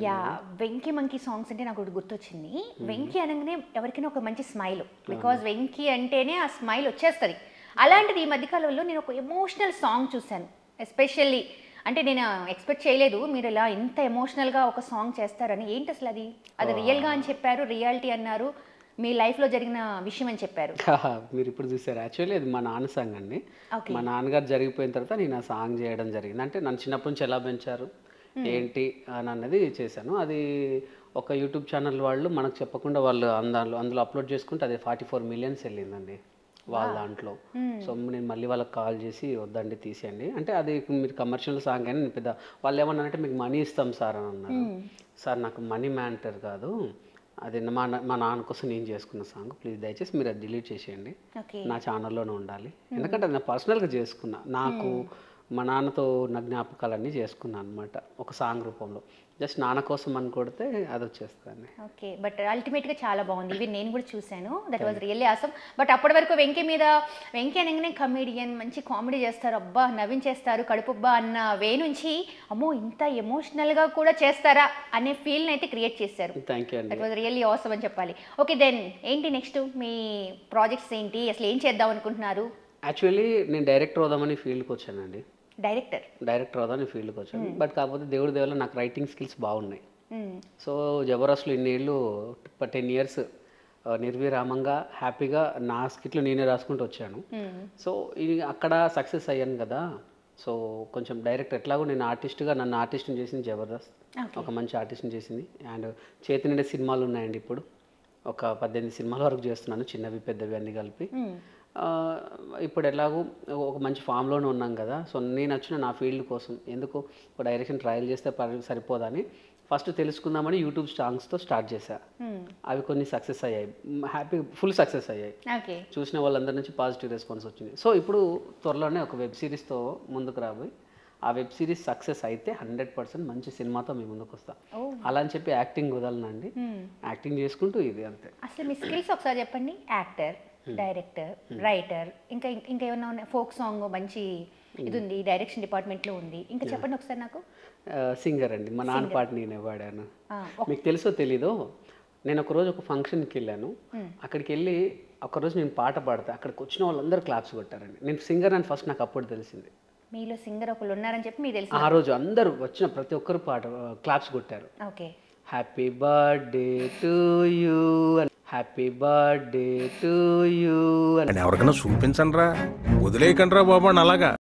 Yeah Venky monkey songs అంటే నాకు ఒకటి గుర్తొచ్చింది వెంకీ అనగానే ఎవరికైనా ఒక మంచి స్మైల్ బికాజ్ వెంకీ అంటేనే ఆ స్మైల్ వచ్చేస్తుంది అలాంటిది ఈ మధ్యకాలంలో నేను ఒక ఎమోషనల్ సాంగ్ చూశాను ఎస్పెషల్లీ అంటే నేను ఎక్స్పెక్ట్ చేయలేదు మీరు ఇలా ఇంత ఎమోషనల్గా ఒక సాంగ్ చేస్తారని ఏంటి అసలు అది అది రియల్గా అని చెప్పారు రియాలిటీ అన్నారు మీ లైఫ్లో జరిగిన విషయం అని చెప్పారు మీరు ఇప్పుడు చూసారు యాక్చువల్లీ అది మా నాన్న సాంగ్ అండి Okay. మా నాన్నగారు జరిగిపోయిన తర్వాత నేను ఆ సాంగ్ చేయడం జరిగింది అంటే నన్ను చిన్నప్పటి నుంచి ఎలా పెంచారు ఏంటి అని అన్నది చేశాను అది ఒక యూట్యూబ్ ఛానల్ వాళ్ళు మనకు చెప్పకుండా వాళ్ళు అందులో అందులో అప్లోడ్ చేసుకుంటే అది ఫార్టీ ఫోర్ మిలియన్స్ వెళ్ళిందండి వాళ్ళ దాంట్లో సో నేను మళ్ళీ వాళ్ళకి కాల్ చేసి వద్దండి తీసేయండి అంటే అది మీరు కమర్షియల్ సాంగ్ అని నేను పెద్ద వాళ్ళు ఏమన్నారంటే మీకు మనీ ఇస్తాం సార్ అని అన్నారు సార్ నాకు మనీ మ్యాటర్ కాదు అది మా నా- మా నాన్న కోసం నేను చేసుకున్న సాంగ్ ప్లీజ్ దయచేసి మీరు అది డిలీట్ చేసేయండి ఓకే నా ఛానల్లోనే ఉండాలి ఎందుకంటే అది నేను పర్సనల్గా చేసుకున్నా నాకు మా నాన్నతో నా జ్ఞాపకాలన్నీ చేసుకున్నాను అనమాట ఒక సాంగ్ రూపంలో జస్ట్ నాన్న కోసం అని కొడితే అది వచ్చేస్తుంది ఓకే బట్ అల్టిమేట్గా చాలా బాగుంది ఇవి నేను కూడా చూశాను that was really awesome but అప్పటి వరకు వెంకీ మీద వెంకీ అనగానే కమేడియన్ మంచి కామెడీ చేస్తారు అబ్బా నవ్వించేస్తారు కడుపుబ్బా అన్న వే నుంచి అమ్మో ఇంత ఎమోషనల్గా కూడా చేస్తారా అనే ఫీల్ని అయితే క్రియేట్ చేశారు థ్యాంక్ యూ అండి దట్ వాజ్ రియల్లీ ఆసమ్ అని చెప్పాలి ఓకే దెన్ ఏంటి నెక్స్ట్ మీ ప్రాజెక్ట్స్ ఏంటి అసలు ఏం చేద్దాం అనుకుంటున్నారు యాక్చువల్లీ నేను డైరెక్టర్ అవుదామని ఫీల్డ్కి వచ్చానండి డైరెక్టర్ డైరెక్టర్ అవుదామని ఫీల్డ్కి వచ్చాను బట్ కాకపోతే దేవుడి దేవుళ్ళ నాకు రైటింగ్ స్కిల్స్ బాగున్నాయి సో జబర్దస్త్లో ఇన్నేళ్ళు టెన్ ఇయర్స్ నిర్విరామంగా హ్యాపీగా నా స్కిట్లు నేనే రాసుకుంటూ వచ్చాను సో ఇది అక్కడ సక్సెస్ అయ్యాను కదా సో కొంచెం డైరెక్ట్ ఎట్లాగో నేను ఆర్టిస్ట్గా నన్ను ఆర్టిస్ట్ని చేసింది జబర్దస్త్ ఒక మంచి ఆర్టిస్ట్ని చేసింది అండ్ చేతి నిండే సినిమాలు ఉన్నాయండి ఇప్పుడు ఒక పద్దెనిమిది సినిమాల వరకు చేస్తున్నాను చిన్నవి పెద్దవి అన్నీ కలిపి ఆ, ఇప్పుడు ఎలాగో ఒక మంచి ఫామ్లోనే ఉన్నాం కదా సో నేను వచ్చిన నా ఫీల్డ్ కోసం ఎందుకు ఒక డైరెక్షన్ ట్రయల్ చేస్తే పరి సరిపోదని ఫస్ట్ తెలుసుకుందామని యూట్యూబ్ సాంగ్స్తో స్టార్ట్ చేశా అవి కొన్ని సక్సెస్ అయ్యాయి హ్యాపీ ఫుల్ సక్సెస్ అయ్యాయి ఓకే చూసిన వాళ్ళందరి నుంచి పాజిటివ్ రెస్పాన్స్ వచ్చింది సో ఇప్పుడు త్వరలోనే ఒక వెబ్ సిరీస్తో ముందుకు రాబోయి ఆ వెబ్ సిరీస్ సక్సెస్ అయితే హండ్రెడ్ పర్సెంట్ మంచి సినిమాతో మీ ముందుకు వస్తా Oh. అలా అని చెప్పి యాక్టింగ్ వదలనండి యాక్టింగ్ చేసుకుంటూ ఇది అంతే అసలు మీ స్కిల్స్ ఒకసారి చెప్పండి యాక్టర్ డైరెక్టర్ రైటర్ ఇంకా ఇంకా ఏమన్నా ఉన్నాయి ఫోక్ సాంగ్ మంచి ఇది ఉంది డైరెక్షన్ డిపార్ట్మెంట్లో ఉంది ఇంకా చెప్పండి ఒకసారి నాకు సింగర్ అండి మా నాన్న పాట నేనే పాడాను ఆ, మీకు తెలుసో తెలీదో నేను ఒక రోజు ఒక ఫంక్షన్కి వెళ్ళాను అక్కడికి వెళ్ళి ఒకరోజు నేను పాట పాడితే అక్కడికి వచ్చిన వాళ్ళందరూ క్లాప్స్ కొట్టారండి నేను సింగర్ అని ఫస్ట్ నాకు అప్పుడు తెలిసింది మీలో సింగర్ ఒకళ్ళు ఉన్నారని చెప్పి మీకు తెలుసు ఆ రోజు అందరూ వచ్చిన ప్రతి ఒక్కరు పాట క్లాప్స్ కొట్టారు okay happy birthday to you happy birthday to you అని ఎవరికైనా చూపించండి రా వదిలేయకండి రా బాబు అని అలాగా